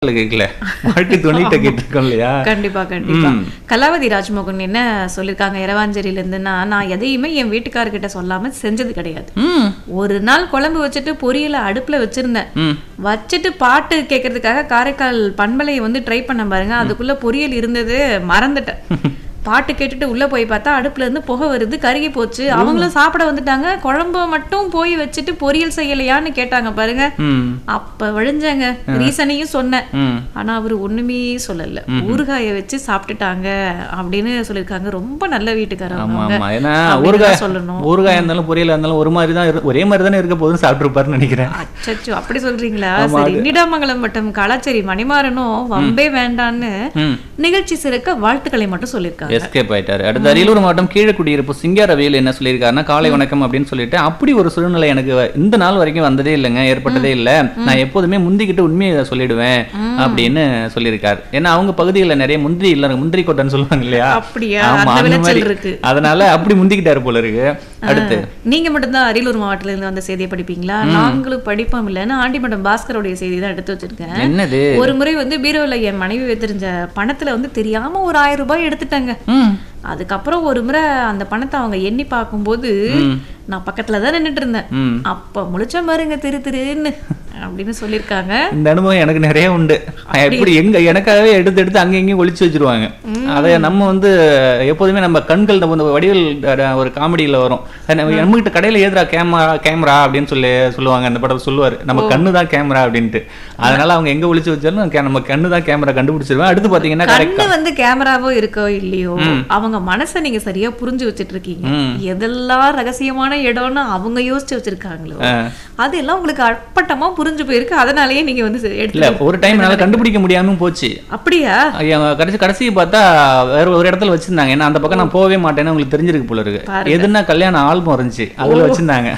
கேட்கல வாழ்க்கை துணைகிட்ட கேட்டிருக்கோம் இல்லையா கண்டிப்பா கண்டிப்பா ம். கலாவதி ராஜ்மோகன் என்ன சொல்லிருக்காங்க இரவாஞ்சேரியில இருந்துன்னா நான் எதையுமே என் வீட்டுக்காரர்கிட்ட சொல்லாம செஞ்சது கிடையாது ம் ஒரு நாள் குழம்பு வச்சுட்டு பொரியலை அடுப்புல வச்சிருந்தேன் ம் வச்சுட்டு பாட்டு கேட்கறதுக்காக காரைக்கால் பண்பலையை வந்து ட்ரை பண்ண பாருங்க அதுக்குள்ள பொரியல் இருந்தது மறந்துட்டேன் பாட்டு கேட்டுட்டு உள்ள போய் பார்த்தா அடுப்புல இருந்து புகை வருது கருகி போச்சு அவங்களும் சாப்பிட வந்துட்டாங்க குழம்பு மட்டும் போய் வச்சுட்டு பொரியல் செய்யலையான்னு கேட்டாங்க பாருங்க ம் அப்ப விழுந்தாங்க ரீசனையும் சொன்னேன் ம் ஆனா அவரு ஒண்ணுமே சொல்லல ஊறுகாய வச்சு சாப்பிட்டுட்டாங்க அப்படின்னு சொல்லிருக்காங்க ரொம்ப நல்ல வீட்டுக்காரங்க ஆமா அவங்க. ஆமா ஏன்னா அப்படிதான் ஊறுகாய் சொல்லணும் ஊறுகாயா இருந்தாலும் பொரியலா இருந்தாலும் ஒரு மாதிரி தான் இரு- ஒரே மாதிரி தானே இருக்க போதுன்னு சாப்பிட்டுருப்பாருன்னு நினைக்கிறேன் அச்சச்சோ அப்படி சொல்றீங்களா ஆமா, சரி நீடாமங்கலம் வட்டம் காலாச்சேரி மணிமாறனும் வம்பே வேண்டான்னு ம் நிகழ்ச்சி சிறக்க வாழ்த்துக்களை மட்டும் சொல்லியிருக்காங்க எஸ்கேப் ஆயிட்டாரு அடுத்து அரியலூர் மாவட்டம் கீழக்குடியிருப்பு சிங்காரவேல் என்ன சொல்லியிருக்காருன்னா காலை வணக்கம் அப்படின்னு சொல்லிட்டு அப்படி ஒரு சூழ்நிலை எனக்கு வ- இந்த நாள் வரைக்கும் வந்ததே இல்லைங்க ஏற்பட்டதே இல்ல நான் எப்போதுமே முந்திக்கிட்டு உண்மையை சொல்லிடுவேன் அப்படின்னு சொல்லியிருக்காரு ஏன்னா அவங்க பகுதிகளில் நிறைய முந்திரி இல்ல முந்திரி கொட்டைன்னு சொல்லுவாங்க இல்லையா அப்படியா ஆமா, அந்த அந்த விளைச்சல் மாதிரி. இருக்கு அதனால அப்படி முந்திக்கிட்டாரு போல இருக்கு அடுத்து நீங்க மட்டும்தான் அரியலூர் மாவட்டத்துல இருந்து வந்த செய்தியை படிப்பீங்களா நாங்களும் படிப்போம் இல்லைன்னு ஆண்டிமட்டம் பாஸ்கரோடைய செய்தி தான் எடுத்து வச்சிருக்கேன் என்னது ஒரு முறை வந்து பீரோல என் மனைவி வைத்திருந்த பணத்துல வந்து தெரியாம ஒரு ஆயிரம் ரூபாய் எடுத்துட்டாங்க ம் அதுக்கப்புறம் ஒரு முறை அந்த பணத்தை அவங்க எண்ணி பார்க்கும்போது ம். நான் பக்கத்துல தான் நின்னுட்டு இருந்தேன் ம் அப்ப முழிச்ச பாருங்க திரு திருன்னு அப்படின்னு சொல்லியிருக்காங்க இந்த அனுபவம் எனக்கு நிறைய உண்டு எப்படி எங்க எனக்காகவே எடுத்து எடுத்து அங்க இங்கேயும் ஒளிச்சு வச்சிருவாங்க அதை நம்ம வந்து எப்போதுமே நம்ம கண்கள் நம்ம வந்து வடிவில் அஹ், ஒரு காமெடியில வரும் நம்ம நம்ம கிட்ட கடையில ஏதுடா கேமரா கேமரா அப்படின்னு சொல்லி சொல்லுவாங்க அந்த படத்தை சொல்லுவாரு நம்ம கண்ணு தான் கேமரா அப்படின்ட்டு அதனால அவங்க எங்க ஒளிச்சு வச்சாலும் கே- நம்ம கண்ணு தான் கேமரா கண்டுபிடிச்சிருவேன் அடுத்து பாத்தீங்கன்னா கரெக்ட் கண்ணு வந்து கேமராவோ இருக்கோ இல்லையோ அவங்க மனசை நீங்க சரியா புரிஞ்சு வச்சிட்டு இருக்கீங்க ம். எதெல்லாம் ரகசியமான இடம்னு அவங்க யோசிச்சு வச்சிருக்காங்களோ அதெல்லாம் உங்களுக்கு அப்பட்டமா புரிஞ்சு போயிருக்கு அதனாலயே நீங்க வந்து இல்ல எடுத்து ஒரு டைம் என்னால கண்டுபிடிக்க முடியாம போச்சு அப்படியா ஐயா, கடைசி கடைசி பார்த்தா வேற ஒரு இடத்துல வச்சிருந்தாங்க ஏன்னா அந்த பக்கம் நான் போகவே மாட்டேன்னு உங்களுக்கு தெரிஞ்சிருக்கு போல இருக்கு பாருங்க. எதுனா கல்யாண ஆல்பம் இருந்துச்சு அதுல வச்சிருந்தாங்க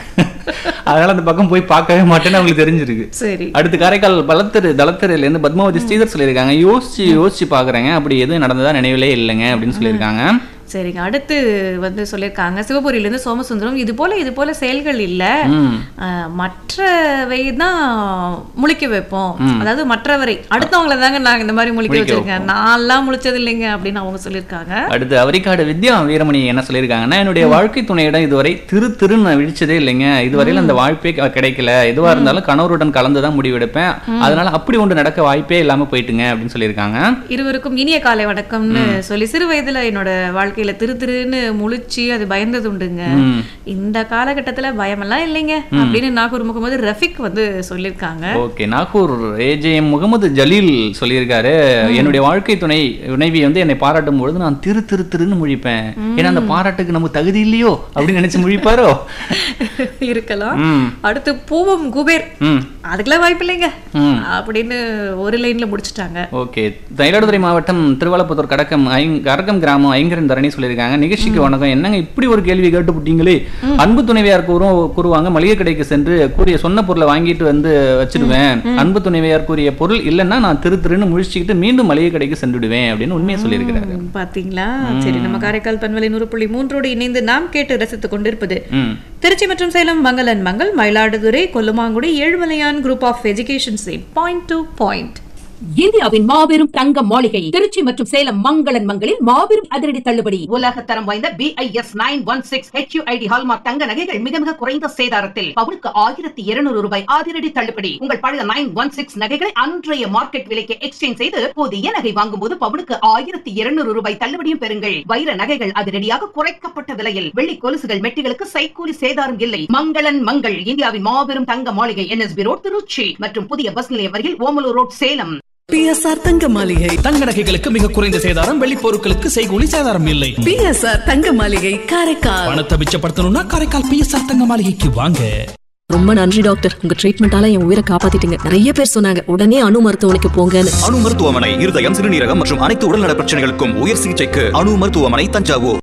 அதனால அந்த பக்கம் போய் பார்க்கவே மாட்டேன்னு அவங்களுக்கு தெரிஞ்சிருக்கு சரி அடுத்து காரைக்கால் பலத்தரு தலத்தரையில இருந்து பத்மாவதி ஸ்ரீதர் சொல்லியிருக்காங்க யோசிச்சு யோசிச்சு பாக்குறேங்க அப்படி எதுவும் நடந்ததா நினைவிலே இல்லைங்க அப்படின்னு சொல்லியிருக்காங்க சரிங்க அடுத்து வந்து சொல்லியிருக்காங்க சிவபுரியில இருந்து சோமசுந்தரம் இது போல இது போல செயல்கள் இல்ல ம் அஹ், மற்றவை தான் முழிக்க வைப்போம் அதாவது மற்றவரை அடுத்தவங்கள தாங்க நாங்க இந்த மாதிரி முழிக்க முழிக்க வச்சிருக்கேன் நான்லாம் முழிச்சது இல்லைங்க அப்படின்னு அவங்க சொல்லியிருக்காங்க அடுத்து அவரிக்காடு வித்யா வீரமணி என்ன சொல்லியிருக்காங்கன்னா என்னுடைய வாழ்க்கை துணையிடம் இதுவரை திரு திருன்னு நான் விழிச்சதே இல்லைங்க இதுவரையில அந்த வாய்ப்பே க- கிடைக்கல எதுவா இருந்தாலும் கணவருடன் கலந்து தான் முடிவெடுப்பேன் அதனால அப்படி ஒன்று நடக்க வாய்ப்பே இல்லாம போயிட்டுங்க அப்படின்னு சொல்லியிருக்காங்க இருவருக்கும் இனிய காலை வணக்கம்னு சொல்லி சிறு வயதுல என்னோட வாழ்க்கையில திரு திருன்னு முழிச்சு அது பயந்தது உண்டுங்க ம். இந்த காலகட்டத்துல பயமெல்லாம் இல்லைங்க அப்படின்னு நாகூர் முகமது ரஃபிக் வந்து சொல்லியிருக்காங்க ஓகே நாகூர் ஏஜேஎம் முகமது ஜலீல் சொல்லியிருக்காரு என்னுடைய வாழ்க்கை துணை துணைவி வந்து என்னை பாராட்டும் பொழுது நான் திரு திரு திருன்னு முழிப்பேன் ஏன்னா அந்த பாராட்டுக்கு நமக்கு தகுதி இல்லையோ அப்படின்னு நினைச்சு முழிப்பாரோ இருக்கலாம் ம் அடுத்து பூவம் குபேர் ம் அதுக்கெல்லாம் வாய்ப்பு இல்லைங்க ம் அப்படின்னு ஒரு லைன்ல முடிச்சிட்டாங்க ஓகே மயிலாடுதுறை மாவட்டம் திருவாலப்புத்தூர் கடக்கம் ஐங் கரகம் கிராமம் ஐங்கரன் தரணி சொல்லியிருக்காங்க நிகழ்ச்சிக்கு வணக்கம் என்னங்க இப்படி ஒரு கேள்வி கேட்டு விட்டீங்களே அன்பு துணைவியார் கூறும் கூறுவாங்க மளிகை கடைக்கு சென்று கூறிய சொன்ன பொருளை வாங்கிட்டு வந்து வச்சிடுவேன் அன்பு துணைவியார் கூறிய பொருள் இல்லைன்னா நான் திரு திருன்னு முழிச்சுக்கிட்டு மீண்டும் மளிகை கடைக்கு சென்றுடுவேன் அப்படின்னு உண்மையை சொல்லியிருக்கிறாரு ம், பாத்தீங்களா சரி நம்ம காரைக்கால் பண்பலை நூறு புள்ளி மூன்றோடு இணைந்து நாம் கேட்டு ரசித்துக் கொண்டிருப்பது ம் திருச்சி மற்றும் சேலம் மங்களன் மங்கள் Mayiladuthurai Kollumangudi Ezhumalaiyan group of education seat point to point இந்தியாவின் மாபெரும் தங்க மாளிகை திருச்சி மற்றும் சேலம் மங்களன் மங்களில் மாபெரும் அதிரடி தள்ளுபடி உலக தரம் வாய்ந்த BIS nine one six HUID hallmark தங்க நகைகள் மிக மிக குறைந்த சேதாரத்தில் பவுனுக்கு ஆயிரத்தி இருநூறு ரூபாய் அதிரடி தள்ளுபடி உங்கள் பழைய நைன் ஒன் சிக்ஸ் நகைகளை அன்றைய மார்க்கெட் விலைக்கு எக்ஸ்சேஞ்ச் செய்து புதிய நகை வாங்கும் போது பவுனுக்கு ஆயிரத்தி இருநூறு ரூபாய் தள்ளுபடியும் பெறுங்கள் வைர நகைகள் அதிரடியாக குறைக்கப்பட்ட விலையில் வெள்ளி கொலுசுகள் மெட்டிகளுக்கு சைக்கூலி சேதாரம் இல்லை மங்களன் மங்கள் இந்தியாவின் மாபெரும் தங்க மாளிகை என்எஸ்பி ரோட் திருச்சி மற்றும் புதிய பஸ் நிலையம் அருகில் ஓமலூர் ரோட் சேலம் பிஎஸ்ஆர் தங்க மாளிகை தங்க நகைகளுக்கு மிக குறைந்த சேதாரம் வெள்ளி பொருட்களுக்கு செய்கூலி சேதாரம் இல்லை பிஎஸ்ஆர் தங்க மாளிகை காரைக்கால் பணத்தை மிச்சப்படுத்தணும்னா காரைக்கால் பிஎஸ்ஆர் தங்க மாளிகைக்கு வாங்க ரொம்ப நன்றி டாக்டர் உங்க ட்ரீட்மெண்டால என் உயிரை காப்பாத்திட்டீங்க நிறைய பேர் சொன்னாங்க உடனே அணு மருத்துவமனைக்கு போங்கன்னு அணு மருத்துவமனை இருதயம் சிறுநீரகம் மற்றும் அனைத்து உடல்நல பிரச்சனைகளுக்கும் உயர் சிகிச்சைக்கு அணு மருத்துவமனை தஞ்சாவூர்